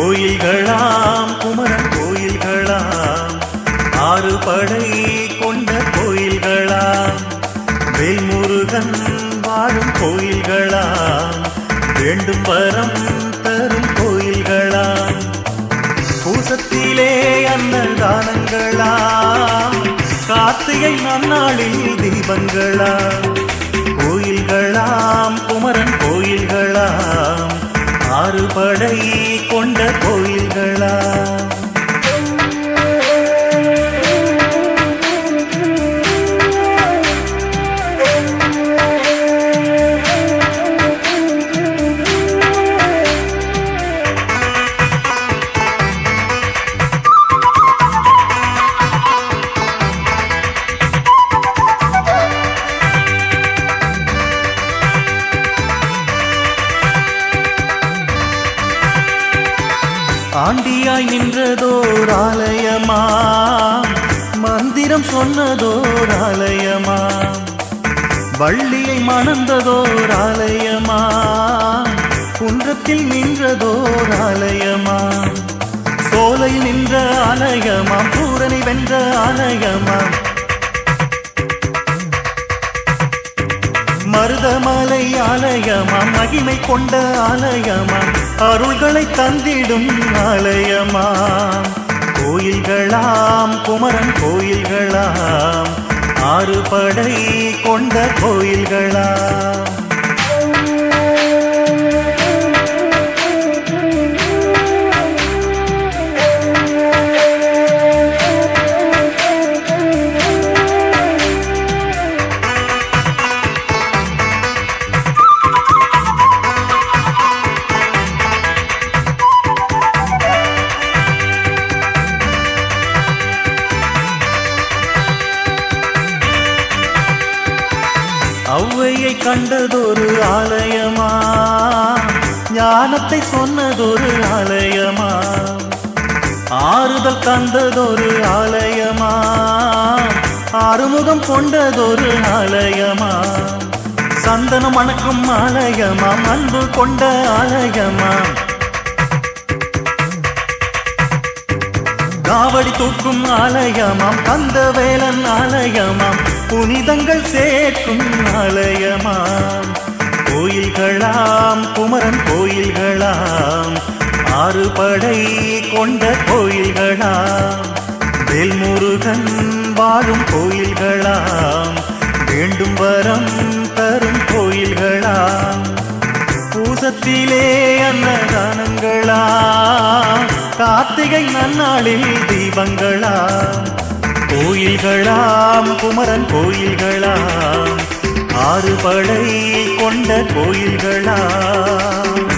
கோயில்களாம் குமரன் கோயில்களாம் ஆறு படை கொண்ட கோயில்களாம் வேல்முருகன் வாழும் கோயில்களாம் வேண்டும் வரம் தரும் கோயில்களாம் பூசத்திலே அன்னதானங்களாம் கார்த்திகை நன்னாளில் தீபங்களாம் கோயில்களாம் குமரன் கோயில்களாம் ஆறு படை கொண்ட கோயில்களாம் ஆண்டியாய் நின்றதோர் ஆலயமா மந்திரம் சொன்னதோர் ஆலயமா வள்ளியை மணந்ததோர் ஆலயமா குன்றத்தில் நின்றதோர் ஆலயமா சோலையில் நின்ற ஆலயமாம் பூரணி வென்ற ஆலயமாம் மருதமலை ஆலயமாம் மகிமை கொண்ட ஆலயமாம் அருள்களை தந்திடும் ஆலயமாம் கோயில்களாம் குமரன் கோயில்களாம் ஆறு படை கொண்ட கோயில்களாம் ஔவையை கண்டதொரு ஆலயமா ஞானத்தை சொன்னதொரு ஆலயமா ஆறுதல் தந்ததொரு ஆலயமா ஆறுமுகம் கொண்டதொரு ஆலயமா சந்தனம் மணக்கும் ஆலயமாம் அன்பு கொண்ட ஆலயமாம் காவடி தூக்கும் ஆலயமாம் கந்த வேலன் ஆலயமாம் புனிதங்கள் சேர்க்கும் ஆலயமாம் கோயில்களாம் குமரன் கோயில்களாம் ஆறு படை கொண்ட கோயில்களாம் வேல்முருகன் வாழும் கோயில்களாம் வேண்டும் வரம் தரும் கோயில்களாம் பூசத்திலே அன்னதானங்களா கார்த்திகை நன்னாளில் தீபங்களாம் கோயில்களாம் குமரன் கோயில்களாம் ஆறு படை கொண்ட கோயில்களாம்